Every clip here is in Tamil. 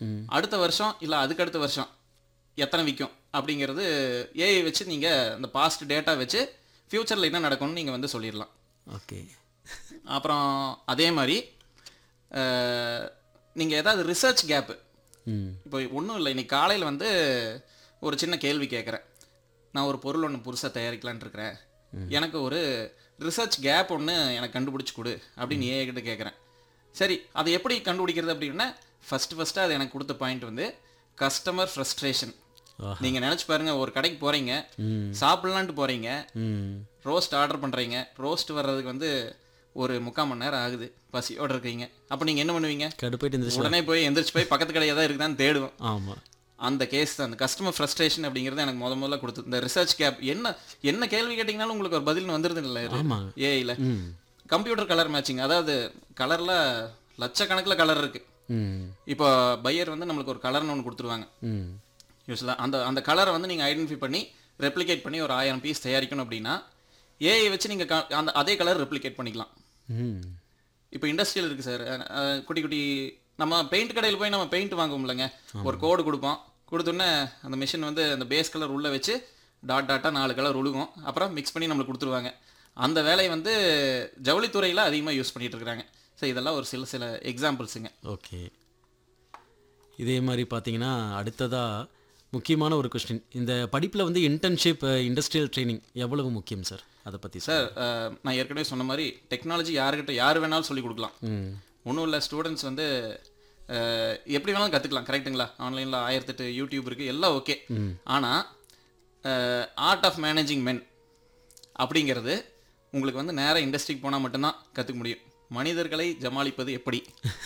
அடுத்த வருஷம் இல்லை அதுக்கு அடுத்த வருஷம் எத்தனை விற்கும் அப்படிங்கிறது ஏஐ வச்சு நீங்கள் அந்த பாஸ்ட் டேட்டா வச்சு ஃப்யூச்சரில் என்ன நடக்கும்னு நீங்கள் வந்து சொல்லிடலாம் ஓகே அப்புறம் அதே மாதிரி நீங்கள் ஏதாவது ரிசர்ச் கேப்பு ம் இப்போ ஒன்றும் இல்லை இன்னைக்கு காலையில் வந்து ஒரு சின்ன கேள்வி கேட்குறேன் நான் ஒரு பொருள் ஒன்று புதுசாக தயாரிக்கலான்ட்டு இருக்கிறேன் எனக்கு ஒரு ரிசர்ச் கேப் ஒன்று எனக்கு கண்டுபிடிச்சி கொடு அப்படின்னு ஏஐ கிட்ட கேட்குறேன் சரி அதை எப்படி கண்டுபிடிக்கிறது அப்படின்னா ஃபஸ்ட்டு ஃபஸ்ட்டு அது எனக்கு கொடுத்த பாயிண்ட் வந்து கஸ்டமர் ஃப்ரஸ்ட்ரேஷன் ஆஹா. நீங்கள் நினச்சி பாருங்க ஒரு கடைக்கு போகிறீங்க ம் சாப்பிட்லான்ட்டு போகிறீங்க ம் ரோஸ்ட் ஆர்டர் பண்ணுறீங்க ரோஸ்ட் வர்றதுக்கு வந்து ஒரு முக்கால் மணி நேரம் ஆகுது பசியோட இருக்கீங்க அப்போ நீங்கள் என்ன பண்ணுவீங்க கடுப்பாயிட்டு இருந்துச்சு உடனே போய் எந்திரிச்சு போய் பக்கத்து கடையாக தான் இருக்குதான்னு தேடுவோம் ஆமாம் அந்த கேஸ் தான் அந்த கஸ்டமர் ஃப்ரஸ்ட்ரேஷன் அப்படிங்கிறது எனக்கு முத முதல்ல கொடுத்து இந்த ரிசர்ச் கேப் என்ன என்ன கேள்வி கேட்டிங்கனாலும் உங்களுக்கு ஒரு பதில் வந்துருது இல்லை ஆமாம் ஏஐல ம் கம்ப்யூட்டர் கலர் மேட்சிங் அதாவது கலரில் லட்சக்கணக்கில் கலர் இருக்கு ம் இப்போ பையர் வந்து நம்மளுக்கு ஒரு கலர்னு ஒன்று கொடுத்துருவாங்க ம் யூஸ்வலாக அந்த அந்த கலரை வந்து நீங்கள் ஐடென்டிஃபை பண்ணி ரெப்ளிகேட் பண்ணி ஒரு ஆயிரம் பீஸ் தயாரிக்கணும் அப்படின்னா ஏஐ வச்சு நீங்கள் அந்த அதே கலர் ரெப்ளிகேட் பண்ணிக்கலாம் ம் இப்போ இண்டஸ்ட்ரியல் இருக்குது சார் குட்டி குட்டி நம்ம பெயிண்ட் கடையில் போய் நம்ம பெயிண்ட் வாங்குவோம்லங்க ஒரு கோடு கொடுப்போம் கொடுத்தோன்னே அந்த மிஷின் வந்து அந்த பேஸ் கலர் உள்ளே வச்சு டாட் டாட்டாக நாலு கலர் உழுகும் அப்புறம் மிக்ஸ் பண்ணி நம்மளுக்கு கொடுத்துருவாங்க அந்த வேலையை வந்து ஜவுளித்துறையில் அதிகமாக யூஸ் பண்ணிட்டு இருக்காங்க ஸோ இதெல்லாம் ஒரு சில சில எக்ஸாம்பிள்ஸுங்க ஓகே இதே மாதிரி பார்த்தீங்கன்னா அடுத்ததாக முக்கியமான ஒரு கொஸ்டின் இந்த படிப்பில் வந்து இன்டர்ன்ஷிப் இண்டஸ்ட்ரியல் ட்ரைனிங் எவ்வளவு முக்கியம் சார் அதை பற்றி சார் சார் அஹ், நான் ஏற்கனவே சொன்ன மாதிரி டெக்னாலஜி யாருக்கிட்ட யார் வேணாலும் சொல்லி கொடுக்கலாம் ம் ஒன்றும் இல்லை ஸ்டூடெண்ட்ஸ் வந்து அஹ், எப்படி வேணாலும் கற்றுக்கலாம் கரெக்ட்டுங்களா ஆன்லைனில் ஆயிரத்தெட்டு யூடியூப் இருக்குது எல்லாம் ஓகே ஆனால் ஆர்ட் ஆஃப் மேனேஜிங் மென் அப்படிங்கிறது உங்களுக்கு வந்து நேராக இண்டஸ்ட்ரிக்கு போனால் மட்டும்தான் கற்றுக்க முடியும் மனிதர்களை ஜமாளிப்பது எப்படி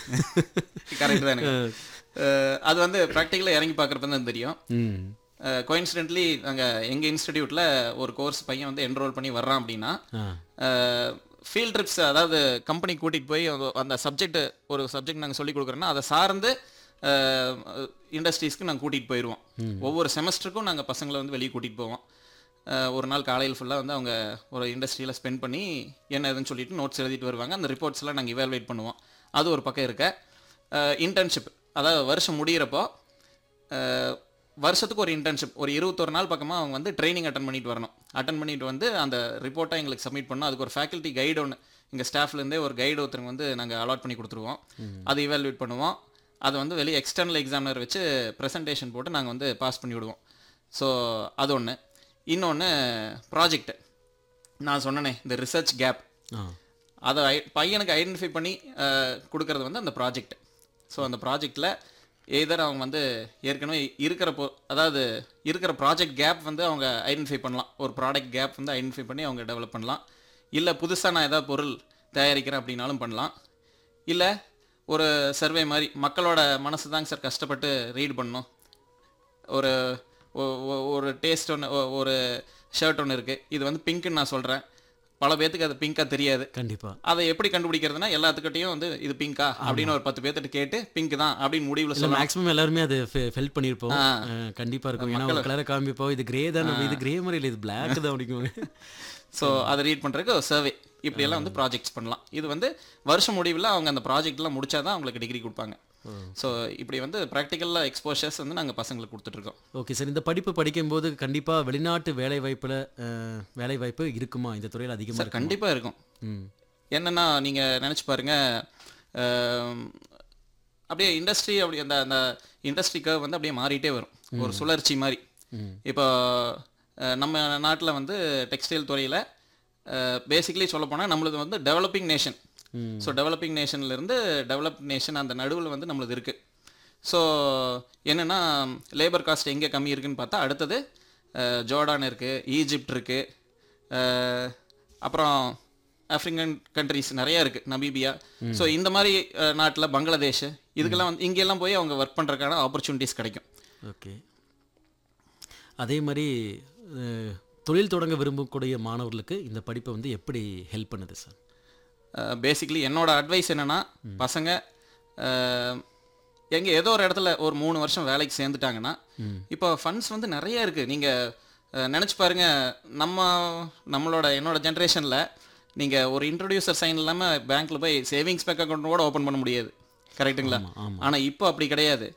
கரெக்ட் தான் எனக்கு அஹ், அது வந்து ப்ராக்டிக்கலாக இறங்கி பார்க்குறப்ப தான் தெரியும் ம் கோயின்சிடென்ட்லி நாங்கள் எங்கள் இன்ஸ்டிடியூட்டில் ஒரு கோர்ஸ் பையன் வந்து என்ரோல் பண்ணி வர்றான் அப்படின்னா ஆ ஃபீல்ட் ட்ரிப்ஸ் அதாவது கம்பெனி கூட்டிகிட்டு போய் அந்த- அந்த சப்ஜெக்ட் ஒரு சப்ஜெக்ட் நாங்கள் சொல்லி கொடுக்குறோன்னா அதை சார்ந்து இண்டஸ்ட்ரீஸ்க்கு நாங்கள் கூட்டிகிட்டு போயிடுவோம் ஒவ்வொரு செமஸ்டருக்கும் நாங்கள் பசங்களை வந்து வெளியே கூட்டிகிட்டு போவோம் அஹ், ஒரு நாள் காலையில் ஃபுல்லாக வந்து அவங்க ஒரு இண்டஸ்ட்ரியில் ஸ்பெண்ட் பண்ணி என்ன ஏதுன்னு சொல்லிட்டு நோட்ஸ் எழுதிட்டு வருவாங்க அந்த ரிப்போர்ட்ஸ்லாம் நாங்கள் இவால்வேட் பண்ணுவோம் அது ஒரு பக்கம் இருக்க இன்டர்ன்ஷிப் அதாவது வருஷம் முடியிறப்போ அஹ், வருஷத்துக்கு ஒரு இன்டர்ன்ஷிப் ஒரு இருபத்தொரு நாள் பக்கமாக அவங்க வந்து ட்ரைனிங் அட்டன் பண்ணிட்டு வரணும் அட்டன் பண்ணிட்டு வந்து அந்த ரிப்போர்ட்டை எங்களுக்கு சப்மிட் பண்ணணும் அதுக்கு ஒரு ஃபேக்கல்ட்டி கைடு ஒன்று எங்கள் ஸ்டாஃப்லேருந்தே ஒரு கைடு ஒருத்தருங்க வந்து நாங்கள் அலாட் பண்ணி கொடுத்துருவோம் அதை இவாலுவேட் பண்ணுவோம் அதை வந்து வெளியே எக்ஸ்டர்னல் எக்ஸாமினர் வச்சு ப்ரெசன்டேஷன் போட்டு நாங்கள் வந்து பாஸ் பண்ணி விடுவோம் ஸோ அது ஒன்று இன்னொன்று ப்ராஜெக்ட் நான் சொன்னனே இந்த ரிசர்ச் கேப் ஆ அதை ஐ- பையனுக்கு ஐடென்டிஃபை பண்ணி அஹ், கொடுக்கறது வந்து அந்த ப்ராஜெக்ட் ஸோ அந்த ப்ராஜெக்டில் எதர் அவங்க வந்து ஏற்கனவே இருக்கிற பொ அதாவது இருக்கிற ப்ராஜெக்ட் கேப் வந்து அவங்க ஐடென்டிஃபை பண்ணலாம் ஒரு ப்ராடக்ட் கேப் வந்து ஐடென்டிஃபை பண்ணி அவங்க டெவலப் பண்ணலாம் இல்லை புதுசாக நான் ஏதாவது பொருள் தயாரிக்கிறேன் அப்படின்னாலும் பண்ணலாம் இல்லை ஒரு சர்வே மாதிரி மக்களோட மனசு தாங்க சார் கஷ்டப்பட்டு ரீட் பண்ணணும் ஒரு ஒ- ஒ- ஒரு டேஸ்ட் ஒன்று ஒரு ஷர்ட் ஒன்று இருக்குது இது வந்து பிங்க்குன்னு நான் சொல்கிறேன் பல பேர்த்துக்கு அது பிங்காக தெரியாது கண்டிப்பாக அதை எப்படி கண்டுபிடிக்கிறதுனா எல்லாத்துக்கிட்டையும் வந்து இது பிங்கா அப்படின்னு ஒரு பத்து பேர்த்திட்ட கேட்டு பிங்க் தான் அப்படின்னு முடிவில் இல்லை சொல்லலாம் மேக்ஸிமம் எல்லாருமே அது ஃபெல் பண்ணியிருப்போம் ஆ. அஹ், கண்டிப்பா இருக்கும் ஏன்னா ஒரு கலரை காமிப்போம் இது கிரே தான் இது கிரே மாதிரி இல்லை இது பிளாக் தான் அப்படிங்குவாங்க ஸோ அதை ரீட் பண்ணுறதுக்கு ஒரு சர்வே இப்படியெல்லாம் வந்து ப்ராஜெக்ட்ஸ் பண்ணலாம் இது வந்து வருஷம் முடிவில் அவங்க அந்த ப்ராஜெக்ட்லாம் முடிச்சாதான் அவங்களுக்கு டிகிரி கொடுப்பாங்க ஸோ இப்படி வந்து ப்ராக்டிக்கலாக எக்ஸ்போஷர்ஸ் வந்து நாங்கள் பசங்களுக்கு கொடுத்துட்ருக்கோம் ஓகே சார் இந்த படிப்பு படிக்கும்போது கண்டிப்பாக வெளிநாட்டு வேலை வாய்ப்பில் வேலை வாய்ப்பு இருக்குமா இந்த துறையில் அதிகமாக சார் இருக்கு கண்டிப்பாக இருக்கும் ம் என்னன்னா நீங்கள் நினச்சி பாருங்க ஆம், அப்படியே இண்டஸ்ட்ரி அப்படி அந்த அந்த இண்டஸ்ட்ரி கர்வ் வந்து அப்படியே மாறிட்டே வரும் ஒரு சுழற்சி மாதிரி இப்போ அஹ், நம்ம நாட்டில் வந்து டெக்ஸ்டைல் துறையில் பேசிக்கலி சொல்லப்போனால் நம்மளது வந்து டெவலப்பிங் நேஷன் ஸோ டெவலப்பிங் நேஷன்லேருந்து டெவலப் நேஷன் அந்த நடுவில் வந்து நம்மளது இருக்குது ஸோ என்னென்னா லேபர் காஸ்ட் எங்கே கம்மி இருக்குன்னு பார்த்தா அடுத்தது அஹ், ஜோர்டான் இருக்குது ஈஜிப்ட் இருக்குது அப்புறம் ஆஃப்ரிக்கன் கண்ட்ரிஸ் நிறைய இருக்குது நமீபியா ஸோ இந்த மாதிரி நாட்டில் பங்களாதேஷ் இதுக்கெல்லாம் வந்து இங்கெல்லாம் போய் அவங்க ஒர்க் பண்ணுறதுக்கான ஆப்பர்ச்சுனிட்டிஸ் கிடைக்கும் ஓகே அதே மாதிரி அஹ், தொழில் தொடங்க விரும்பக்கூடிய மாணவர்களுக்கு இந்த படிப்பை வந்து எப்படி ஹெல்ப் பண்ணுது சார் பேசிக்கலி என்னோட அட்வைஸ் என்னன்னா பசங்க எங்கே ஏதோ ஒரு இடத்துல ஒரு மூணு வருஷம் வேலைக்கு சேர்ந்துட்டாங்கன்னா இப்போ ஃபண்ட்ஸ் வந்து நிறைய இருக்குது நீங்கள் நினச்சி பாருங்க நம்ம நம்மளோட என்னோட ஜென்ரேஷனில் நீங்கள் ஒரு இன்ட்ரடியூசர் சைன் இல்லாமல் பேங்க்கில் போய் சேவிங்ஸ் பேங்க் அக்கௌண்ட் கூட ஓப்பன் பண்ண முடியாது கரெக்ட்டுங்களா ஆமா, ஆமா. ஆனால் இப்போ அப்படி கிடையாது